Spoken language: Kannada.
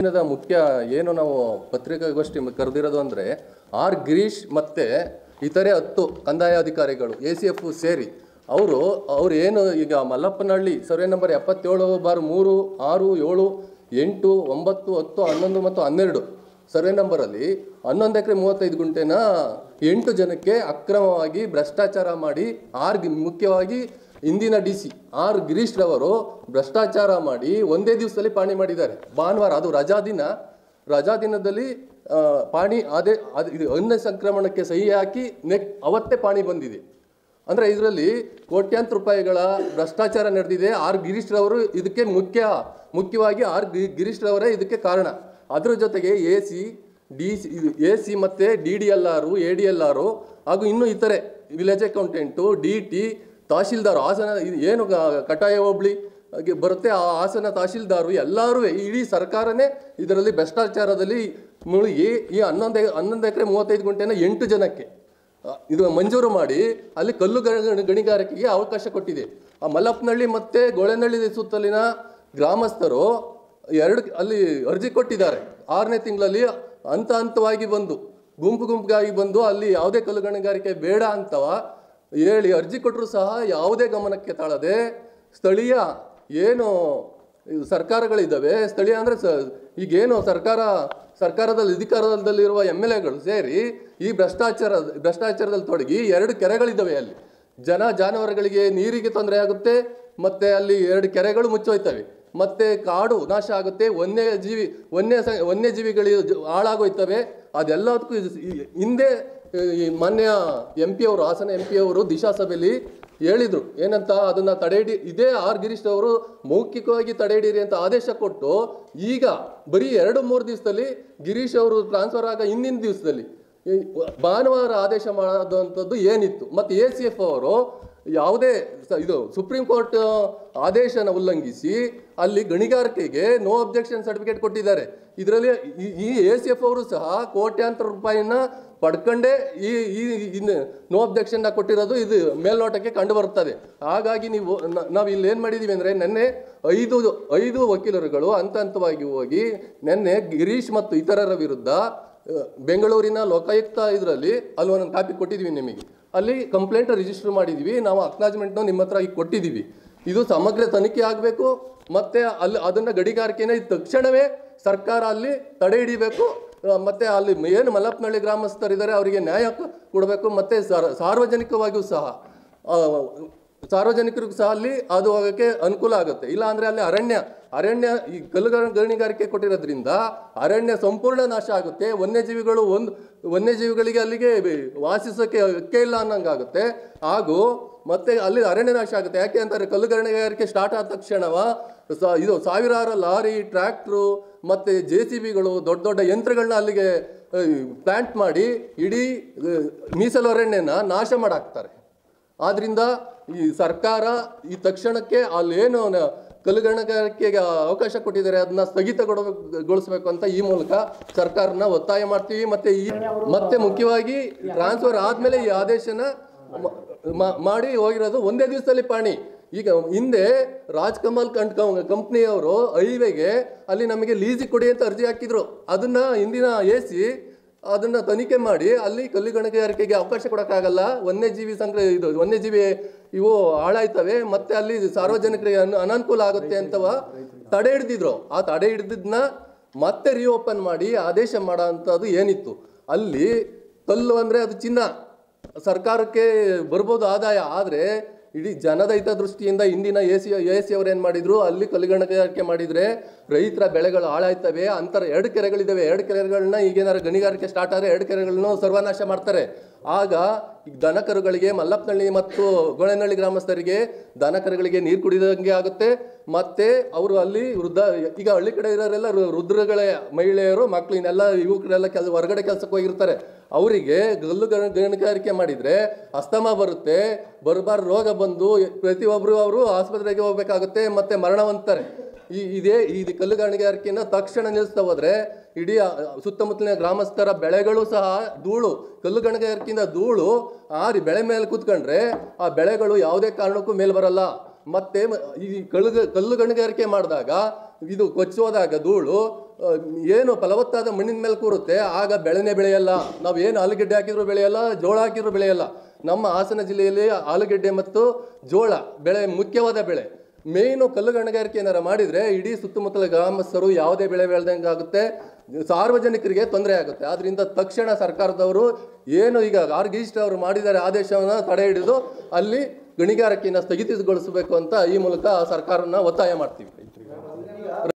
ದಿನದ ಮುಖ್ಯ ಏನು ನಾವು ಪತ್ರಿಕಾಗೋಷ್ಠಿ ಕರೆದಿರೋದು ಅಂದರೆ ಆರ್ ಗಿರೀಶ್ ಮತ್ತು ಇತರೆ ಹತ್ತು ಕಂದಾಯ ಅಧಿಕಾರಿಗಳು ಎ ಸಿ ಎಫ್ ಸೇರಿ ಅವರು ಅವ್ರು ಏನು ಈಗ ಮಲ್ಲಪ್ಪನಹಳ್ಳಿ ಸರ್ವೆ ನಂಬರ್ ಎಪ್ಪತ್ತೇಳು ಬಾರ್ ಮೂರು ಆರು ಏಳು ಎಂಟು ಒಂಬತ್ತು ಹತ್ತು ಹನ್ನೊಂದು ಮತ್ತು ಹನ್ನೆರಡು ಸರ್ವೆ ನಂಬರಲ್ಲಿ ಹನ್ನೊಂದು ಎಕರೆ ಮೂವತ್ತೈದು ಗುಂಟೆನ ಎಂಟು ಜನಕ್ಕೆ ಅಕ್ರಮವಾಗಿ ಭ್ರಷ್ಟಾಚಾರ ಮಾಡಿ ಆರ್ ಗಿ- ಮುಖ್ಯವಾಗಿ ಇಂದಿನ ಡಿ ಸಿ ಆರ್ ಗಿರೀಶ್ ರವರು ಭ್ರಷ್ಟಾಚಾರ ಮಾಡಿ ಒಂದೇ ದಿವಸದಲ್ಲಿ ಪಾಣಿ ಮಾಡಿದ್ದಾರೆ ಭಾನುವಾರ ಅದು ರಜಾ ದಿನ ರಜಾ ದಿನದಲ್ಲಿ ಆ, ಪಾಣಿ ಅದೇ ಅದು ಇದು ಅನ್ನ ಸಂಕ್ರಮಣಕ್ಕೆ ಸಹಿ ಹಾಕಿ ನೆಕ್ ಅವತ್ತೇ ಪಾಣಿ ಬಂದಿದೆ ಅಂದರೆ ಇದರಲ್ಲಿ ಕೋಟ್ಯಾಂತರ ರೂಪಾಯಿಗಳ ಭ್ರಷ್ಟಾಚಾರ ನಡೆದಿದೆ ಆರ್ ಗಿರೀಶ್ ರವರು ಇದಕ್ಕೆ ಮುಖ್ಯ ಮುಖ್ಯವಾಗಿ ಆರ್ ಗಿ- ಗಿರೀಶ್ ರವರೇ ಇದಕ್ಕೆ ಕಾರಣ ಅದ್ರ ಜೊತೆಗೆ A C D C A C ಮತ್ತು ಡಿ ಡಿ ಎಲ್ ಆರು ಎ ಡಿ ಎಲ್ ಆರು ಹಾಗೂ ಇನ್ನೂ ಇತರೆ ವಿಲೇಜ್ ಅಕೌಂಟೆಂಟು ಡಿ ಟಿ ತಹಶೀಲ್ದಾರ್ ಹಾಸನ ಇದು ಏನು ಗ- ಕಟಾಯ ಹೋಬಳಿ ಹಾಗೆ ಬರುತ್ತೆ ಆ ಹಾಸನ ತಹಶೀಲ್ದಾರು ಎಲ್ಲರೂ ಇಡೀ ಸರ್ಕಾರನೇ ಇದರಲ್ಲಿ ಭ್ರಷ್ಟಾಚಾರದಲ್ಲಿ ಮುಳುಗಿ ಈ ಹನ್ನೊಂದು ಎ- ಹನ್ನೊಂದು ಎಕರೆ ಮೂವತ್ತೈದು ಗುಂಟೆನ ಎಂಟು ಜನಕ್ಕೆ ಆ, ಇದು ಮಂಜೂರು ಮಾಡಿ ಅಲ್ಲಿ ಕಲ್ಲು ಗಣಿ- ಗಣಿಗಾರಿಕೆಗೆ ಅವಕಾಶ ಕೊಟ್ಟಿದೆ ಆ ಮಲ್ಲಪ್ಪನಹಳ್ಳಿ ಮತ್ತು ಗೋಳೆನಹಳ್ಳಿ ಸುತ್ತಲಿನ ಗ್ರಾಮಸ್ಥರು ಎರಡು ಅಲ್ಲಿ ಅರ್ಜಿ ಕೊಟ್ಟಿದ್ದಾರೆ ಆರನೇ ತಿಂಗಳಲ್ಲಿ ಹಂತ ಹಂತವಾಗಿ ಬಂದು ಗುಂಪು ಗುಂಪಿಗಾಗಿ ಬಂದು ಅಲ್ಲಿ ಯಾವುದೇ ಕಲ್ಲು ಗಣಿಗಾರಿಕೆ ಬೇಡ ಅಂತವ ಹೇಳಿ ಅರ್ಜಿ ಕೊಟ್ಟರು ಸಹ ಯಾವುದೇ ಗಮನಕ್ಕೆ ತಾಳದೆ ಸ್ಥಳೀಯ ಏನು ಇದು ಸರ್ಕಾರಗಳಿದ್ದಾವೆ ಸ್ಥಳೀಯ ಅಂದರೆ ಸ ಈಗೇನು ಸರ್ಕಾರ ಸರ್ಕಾರದಲ್ಲಿ ಅಧಿಕಾರದಲ್ಲಿರುವ ಎಮ್ ಎಲ್ ಎಗಳು ಸೇರಿ ಈ ಭ್ರಷ್ಟಾಚಾರ ಭ್ರಷ್ಟಾಚಾರದಲ್ಲಿ ತೊಡಗಿ ಎರಡು ಕೆರೆಗಳಿದ್ದಾವೆ ಅಲ್ಲಿ ಜನ ಜಾನುವಾರುಗಳಿಗೆ ನೀರಿಗೆ ತೊಂದರೆ ಆಗುತ್ತೆ ಮತ್ತೆ ಅಲ್ಲಿ ಎರಡು ಕೆರೆಗಳು ಮುಚ್ಚೋಯ್ತವೆ ಮತ್ತೆ ಕಾಡು ನಾಶ ಆಗುತ್ತೆ ವನ್ಯಜೀವಿ ವನ್ಯ ಸ ವನ್ಯಜೀವಿಗಳು ಜ- ಹಾಳಾಗೋಯ್ತವೆ ಅದೆಲ್ಲದಕ್ಕೂ ಇದು ಸ- ಈ- ಹಿಂದೆ ಈ ಮಾನ್ಯ ಎಂ ಪಿ ಅವರು ಹಾಸನ ಎಂ ಪಿ ಅವರು ದಿಶಾ ಸಭೆಯಲ್ಲಿ ಹೇಳಿದ್ರು ಏನಂತ ಅದನ್ನ ತಡೆ ಹಿಡಿ ಇದೇ ಆರ್ ಗಿರೀಶ್ ಅವರು ಮೌಖಿಕವಾಗಿ ತಡೆ ಹಿಡೀರಿ ಅಂತ ಆದೇಶ ಕೊಟ್ಟು ಈಗ ಬರೀ ಎರಡು ಮೂರು ದಿವಸದಲ್ಲಿ ಗಿರೀಶ್ ಅವರು ಟ್ರಾನ್ಸ್ಫರ್ ಆಗ ಹಿಂದಿನ ದಿವಸದಲ್ಲಿ ಈ ಭಾನುವಾರ ಆದೇಶ ಮಾಡೋದಂಥದ್ದು ಏನಿತ್ತು ಮತ್ತು ಎ ಸಿ ಎಫ್ ಅವರು ಯಾವುದೇ ಸ- ಇದು ಸುಪ್ರೀಂ ಕೋರ್ಟ್ ಆದೇಶನ ಉಲ್ಲಂಘಿಸಿ ಅಲ್ಲಿ ಗಣಿಗಾರಿಕೆಗೆ ನೋ ಅಬ್ಜೆಕ್ಷನ್ ಸರ್ಟಿಫಿಕೇಟ್ ಕೊಟ್ಟಿದ್ದಾರೆ ಇದರಲ್ಲಿ ಈ ಎ ಸಿ ಎಫ್ ಅವರು ಸಹ ಕೋಟ್ಯಾಂತರ ರೂಪಾಯಿನ ಪಡ್ಕೊಂಡೇ ಈ ಈ ಇನ್ನು ನೋ ಅಬ್ಜೆಕ್ಷನ್ ಕೊಟ್ಟಿರೋದು ಇದು ಮೇಲ್ನೋಟಕ್ಕೆ ಕಂಡು ಬರುತ್ತದೆ ಹಾಗಾಗಿ ನೀವು ನ- ನಾವು ಇಲ್ಲಿ ಏನು ಮಾಡಿದ್ದೀವಿ ಅಂದರೆ ನಿನ್ನೆ ಐದು ಐದು ವಕೀಲರುಗಳು ಹಂತ ಹಂತವಾಗಿ ಹೋಗಿ ನಿನ್ನೆ ಗಿರೀಶ್ ಮತ್ತು ಇತರರ ವಿರುದ್ಧ ಅಹ್, ಬೆಂಗಳೂರಿನ ಲೋಕಾಯುಕ್ತ ಇದರಲ್ಲಿ ಅಲ್ಲಿ ಒಂದೊಂದು ಕಾಪಿ ಕೊಟ್ಟಿದ್ದೀವಿ ನಿಮಗೆ ಅಲ್ಲಿ ಕಂಪ್ಲೇಂಟ್ ರಿಜಿಸ್ಟರ್ ಮಾಡಿದ್ದೀವಿ ನಾವು ಅಕ್ನಾಜ್ಮೆಂಟ್ನ ನಿಮ್ಮ ಹತ್ರ ಈಗ ಕೊಟ್ಟಿದ್ದೀವಿ ಇದು ಸಮಗ್ರ ತನಿಖೆ ಆಗಬೇಕು ಮತ್ತೆ ಅಲ್ಲಿ ಅದನ್ನು ಗಡಿಗಾರಿಕೆನ ತಕ್ಷಣವೇ ಸರ್ಕಾರ ಅಲ್ಲಿ ತಡೆ ಹಿಡಿಬೇಕು ಆ, ಮತ್ತೆ ಅಲ್ಲಿ ಏನು ಮಲ್ಲಪ್ಪನಹಳ್ಳಿ ಗ್ರಾಮಸ್ಥರಿದ್ದಾರೆ ಅವರಿಗೆ ನ್ಯಾಯ ಕೊಡಬೇಕು ಮತ್ತೆ ಸಾರ್- ಸಾರ್ವಜನಿಕವಾಗಿಯೂ ಸಹ ಆ, ಸಾರ್ವಜನಿಕರಿಗೂ ಸಹ ಅಲ್ಲಿ ಅದು ಹೋಗೋಕ್ಕೆ ಅನುಕೂಲ ಆಗುತ್ತೆ ಇಲ್ಲ ಅಂದರೆ ಅಲ್ಲಿ ಅರಣ್ಯ ಅರಣ್ಯ ಈ ಕಲ್ಲು ಗಣಿ- ಗಣಿಗಾರಿಕೆ ಕೊಟ್ಟಿರೋದ್ರಿಂದ ಅರಣ್ಯ ಸಂಪೂರ್ಣ ನಾಶ ಆಗುತ್ತೆ ವನ್ಯಜೀವಿಗಳು ಒಂದು ವನ್ಯಜೀವಿಗಳಿಗೆ ಅಲ್ಲಿಗೆ ಬೆ- ವಾಸಿಸೋಕ್ಕೆ ಹಕ್ಕೆ ಇಲ್ಲ ಅನ್ನಂಗಾಗುತ್ತೆ ಹಾಗೂ ಮತ್ತೆ ಅಲ್ಲಿ ಅರಣ್ಯ ನಾಶ ಆಗುತ್ತೆ ಯಾಕೆ ಅಂತಾರೆ ಕಲ್ಲು ಗಣಿಗಾರಿಕೆ ಸ್ಟಾರ್ಟ್ ಆದ ತಕ್ಷಣವ ಸ- ಇದು ಸಾವಿರಾರು ಲಾರಿ ಟ್ರ್ಯಾಕ್ಟ್ರು ಮತ್ತು ಜೆ ಸಿ ಬಿಗಳು ದೊಡ್ಡ ದೊಡ್ಡ ಯಂತ್ರಗಳನ್ನ ಅಲ್ಲಿಗೆ ಪ್ಲಾಂಟ್ ಮಾಡಿ ಇಡೀ ಆ, ಮೀಸಲು ಅರಣ್ಯನ ನಾಶ ಮಾಡಾಕ್ತಾರೆ ಆದ್ರಿಂದ ಈ ಸರ್ಕಾರ ಈ ತಕ್ಷಣಕ್ಕೆ ಅಲ್ಲೇನು ನ- ಕಲ್ಲುಗಣಿಗಾರಿಕೆಗೆ ಅವಕಾಶ ಕೊಟ್ಟಿದ್ದಾರೆ ಅದನ್ನ ಸ್ಥಗಿತಗೊಳಿಸಬೇಕು ಅಂತ ಈ ಮೂಲಕ ಸರ್ಕಾರನ ಒತ್ತಾಯ ಮಾಡ್ತೀವಿ ಮತ್ತೆ ಈ ಮತ್ತೆ ಮುಖ್ಯವಾಗಿ ಟ್ರಾನ್ಸ್ಫರ್ ಆದ್ಮೇಲೆ ಈ ಆದೇಶನ ಮ- ಮಾ- ಮಾಡಿ ಹೋಗಿರೋದು ಒಂದೇ ದಿವಸದಲ್ಲಿ ಪಾಣಿ ಈಗ ಹಿಂದೆ ರಾಜ್ ಕಮಲ್ ಕಂಟ್ ಕಂಪ್ನಿಯವರು ಹೈವೇಗೆ ಅಲ್ಲಿ ನಮಗೆ ಲೀಸಿಗೆ ಕೊಡಿ ಅಂತ ಅರ್ಜಿ ಹಾಕಿದ್ರು ಅದನ್ನ ಹಿಂದಿನ ಎ ಸಿ ಅದನ್ನ ತನಿಖೆ ಮಾಡಿ ಅಲ್ಲಿ ಕಲ್ಲು ಗಣಿಗಾರಿಕೆಗೆ ಅವಕಾಶ ಕೊಡೋಕ್ಕಾಗಲ್ಲ ವನ್ಯಜೀವಿ ಸಂಗ್ರಹ ಇದು ವನ್ಯಜೀವಿ ಇವು ಹಾಳಾಯ್ತವೆ ಮತ್ತೆ ಅಲ್ಲಿ ಸಾರ್ವಜನಿಕರಿಗೆ ಅನ ಅನಾನುಕೂಲ ಆಗುತ್ತೆ ಅಂತವ ತಡೆ ಹಿಡ್ದಿದ್ರು ಆ ತಡೆ ಹಿಡ್ದಿದ್ನ ಮತ್ತೆ ರಿಓಪನ್ ಮಾಡಿ ಆದೇಶ ಮಾಡೋ ಅಂಥದ್ದು ಏನಿತ್ತು ಅಲ್ಲಿ ಕಲ್ಲು ಅಂದರೆ ಅದು ಚಿನ್ನ ಸರ್ಕಾರಕ್ಕೆ ಬರ್ಬೋದು ಆದಾಯ ಆದರೆ ಇಡೀ ಜನದ ಹಿತದೃಷ್ಟಿಯಿಂದ ಇಂದಿನ ಎ ಸಿ ಎ ಸಿ ಅವ್ರು ಏನು ಮಾಡಿದ್ರು ಅಲ್ಲಿ ಕಲ್ಲುಗಣಿಗಾರಿಕೆ ಮಾಡಿದರೆ ರೈತರ ಬೆಳೆಗಳು ಹಾಳಾಯ್ತವೆ ಅಂತರ ಎರಡು ಕೆರೆಗಳಿದ್ದಾವೆ ಎರಡು ಕೆರೆಗಳನ್ನ ಈಗೇನಾದ್ರು ಗಣಿಗಾರಿಕೆ ಸ್ಟಾರ್ಟ್ ಆದರೆ ಎರಡು ಕೆರೆಗಳನ್ನು ಸರ್ವನಾಶ ಮಾಡ್ತಾರೆ ಆಗ ಈಗ ದನಕರುಗಳಿಗೆ ಮಲ್ಲಪ್ಪನಹಳ್ಳಿ ಮತ್ತು ಗೋಳೆನಹಳ್ಳಿ ಗ್ರಾಮಸ್ಥರಿಗೆ ದನಕರುಗಳಿಗೆ ನೀರು ಕುಡಿದಂಗೆ ಆಗುತ್ತೆ ಮತ್ತೆ ಅವರು ಅಲ್ಲಿ ವೃದ್ಧ ಈಗ ಹಳ್ಳಿ ಕಡೆ ಇರೋರೆಲ್ಲ ರು- ರುದ್ರಗಳ ಮಹಿಳೆಯರು ಮಕ್ಕಳು ಇನ್ನೆಲ್ಲ ಯುವಕರೆಲ್ಲ ಕೆಲ ಹೊರಗಡೆ ಕೆಲಸಕ್ಕೆ ಹೋಗಿರ್ತಾರೆ ಅವರಿಗೆ ಗಲ್ಲು ಗಣ- ಗಣಿಗಾರಿಕೆ ಮಾಡಿದರೆ ಅಸ್ತಮ ಬರುತ್ತೆ ಬರಬಾರ ರೋಗ ಬಂದು ಪ್ರತಿಯೊಬ್ಬರು ಅವರು ಆಸ್ಪತ್ರೆಗೆ ಹೋಗ್ಬೇಕಾಗುತ್ತೆ ಮತ್ತೆ ಮರಣವಂತಾರೆ ಈ ಇದೇ ಈ ಕಲ್ಲು ಗಣಿಗಾರಿಕೆಯನ್ನು ತಕ್ಷಣ ನಿಲ್ಲಿಸ್ತಾ ಹೋದ್ರೆ ಇಡೀ ಆ ಸುತ್ತಮುತ್ತಲಿನ ಗ್ರಾಮಸ್ಥರ ಬೆಳೆಗಳು ಸಹ ಧೂಳು ಕಲ್ಲು ಗಣಿಗಾರಿಕೆಯಿಂದ ಧೂಳು ಆರಿ ಬೆಳೆ ಮೇಲೆ ಕೂತ್ಕೊಂಡ್ರೆ ಆ ಬೆಳೆಗಳು ಯಾವುದೇ ಕಾರಣಕ್ಕೂ ಮೇಲೆ ಬರಲ್ಲ ಮತ್ತೆ ಮ- ಈ ಕಳ್ಳು ಕಲ್ಲು ಗಣಿಗಾರಿಕೆ ಮಾಡಿದಾಗ ಇದು ಕೊಚ್ಚೋದಾಗ ಧೂಳು ಆ, ಏನು ಫಲವತ್ತಾದ ಮಣ್ಣಿನ ಮೇಲೆ ಕೂರುತ್ತೆ ಆಗ ಬೆಳೆನೇ ಬೆಳೆಯಲ್ಲ ನಾವು ಏನು ಆಲೂಗೆಡ್ಡೆ ಹಾಕಿದ್ರು ಬೆಳೆಯಲ್ಲ ಜೋಳ ಹಾಕಿದ್ರು ಬೆಳೆಯಲ್ಲ ನಮ್ಮ ಹಾಸನ ಜಿಲ್ಲೆಯಲ್ಲಿ ಆಲೂಗೆಡ್ಡೆ ಮತ್ತು ಜೋಳ ಬೆಳೆ ಮುಖ್ಯವಾದ ಬೆಳೆ ಮೇಯ್ನು ಕಲ್ಲು ಗಣಿಗಾರಿಕೆ ಏನಾರ ಮಾಡಿದ್ರೆ ಇಡೀ ಸುತ್ತಮುತ್ತಲ ಗ್ರಾಮಸ್ಥರು ಯಾವುದೇ ಬೆಳೆ ಬೆಳೆದಂಗೆ ಆಗುತ್ತೆ ಸಾರ್ವಜನಿಕರಿಗೆ ತೊಂದರೆ ಆಗುತ್ತೆ ಆದ್ರಿಂದ ತಕ್ಷಣ ಸರ್ಕಾರದವರು ಏನು ಈಗ ಆರ್ಗಿಸ್ಟ್ ಅವರು ಮಾಡಿದ್ದಾರೆ ಆದೇಶವನ್ನು ತಡೆ ಹಿಡಿದು ಅಲ್ಲಿ ಗಣಿಗಾರಿಕೆಯನ್ನು ಸ್ಥಗಿತಗೊಳಿಸಬೇಕು ಅಂತ ಈ ಮೂಲಕ ಸರ್ಕಾರನ ಒತ್ತಾಯ ಮಾಡ್ತೀವಿ